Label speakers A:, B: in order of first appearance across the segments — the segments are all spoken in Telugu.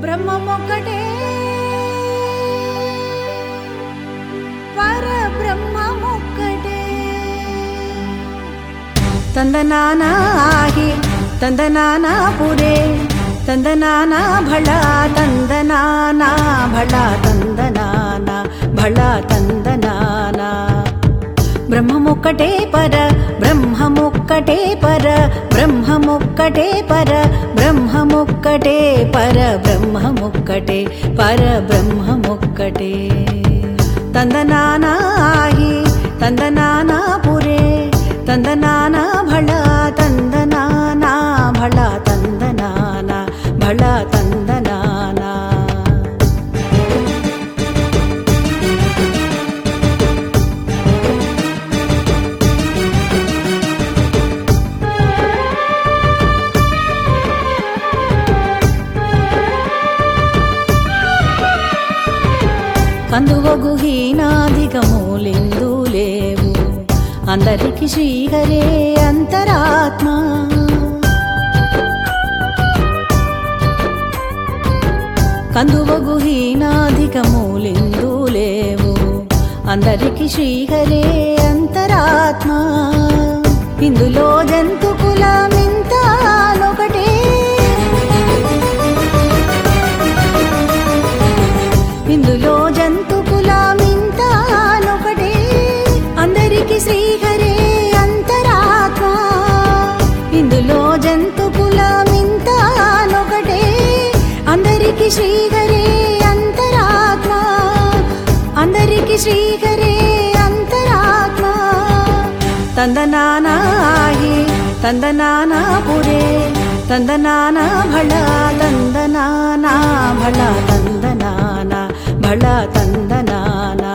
A: బ్రహ్మమొక్కటే పరబ్రహ్మమొక్కటే ತಂದನಾನಾಹಿ ತಂದನಾನಾಪುರೇ ತಂದನಾನ ಭಳ ತಂದನಾನ ಭಳ ತಂದನಾನ ಭಳ ತಂದನಾನ బ్రహ్మమొక్కటే పర బ్రహ్మమొక్కటే పర బ్రహ్మమొక్కటే పర బ్రహ్మమొక్కటే పర బ్రహ్మమొక్కటే పర బ్రహ్మమొక్కటే తందనానాహి తందనానాపురే తందనాన భళ తందనానా భళ తందనాన భళ తందనానా కందువగు హీనాధికములిందు లేవు అందరికి శ్రీహరే అంతరాత్మ కందువగు హీనాధికములిందు లేవు అందరికి శ్రీహరే అంతరాత్మ ఇందులో జంతు కులమింతానొకటే ఇందులో జంతు కులమింతానొకటే అందరికి శ్రీహరే అంతరాత్మ ఇందులో జంతు కులమింతానొకటే అందరికి శ్రీహరే అంతరాత్మ అందరికి శ్రీహరే అంతరాత్మ తందనానాహి తందనానాపురే తందనాన భళ తందనానా భళ తందనాన భళ తందనానా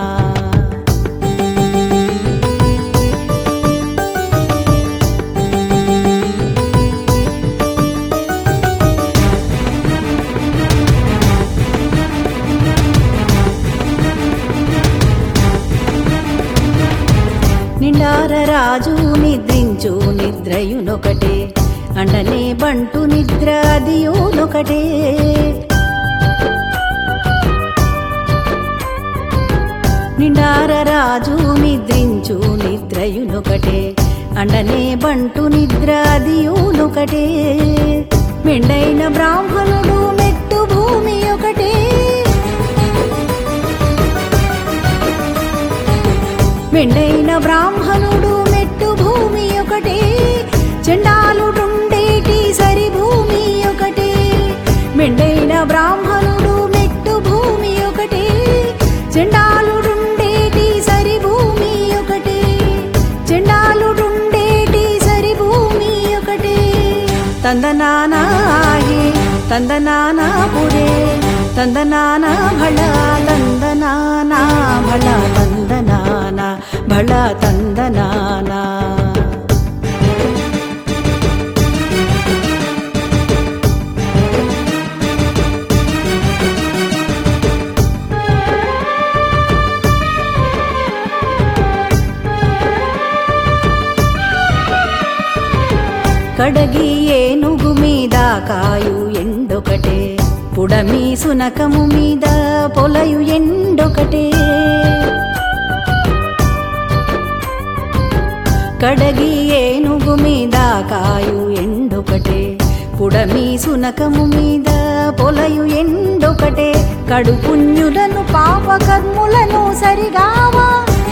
A: నిండార రాజు నిద్రించు నిద్రయునొకటే అండనే బంటు నిద్ర అదియునొకటే నిండార రాజు నిద్రించు నిద్రయునొకటే అండనే బంటు నిద్ర అదియునొకటే మెండైన బ్రాహ్మణుడు మెట్టు భూమి ఒకటే మెండైన బ్రాహ్మణుడు మెట్టు భూమి ఒకటే చెండాలుడుండేటి సరి భూమి ఒకటే మెండైన బ్రాహ్మణుడు మెట్టు భూమి ఒకటే చెండాలుడుండేటి సరి భూమి ఒకటే చెండాలుడుండేటి సరి భూమి ఒకటే తందనానాహి తందనానాపురే తందనాన భళ తందనానా భళ తందనానా భళ తందనానా కడగి ఏనుగు మీద కాయు ఎండొకటే పుడమి సునకము మీద పొలయు ఎండొకటే కడగి ఏనుగు మీద కాయు ఎండొకటే పుడమి సునకము మీద పొలయు ఎండొకటే కడు పుణ్యులను పాపకర్ములను సరిగావా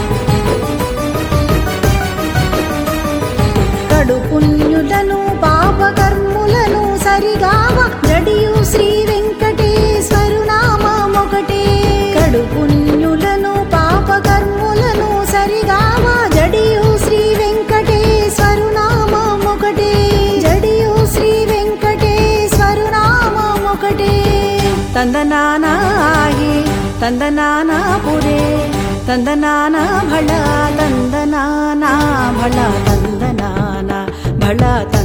A: కడు పుణ్యులను పాపకర్ములను సరిగావ జడియు శ్రీ వెంకటేశ్వరు నామమొకటే కడు పుణ్యులను పాపకర్ములను సరిగావ జడియు శ్రీ వెంకటేశ్వరు నామమొకటే జడియు శ్రీ వెంకటేశ్వరు నామమొకటే తందనానాహి తందనానాపురే తందనాన భళ తందనానా భళ తందనానా భళ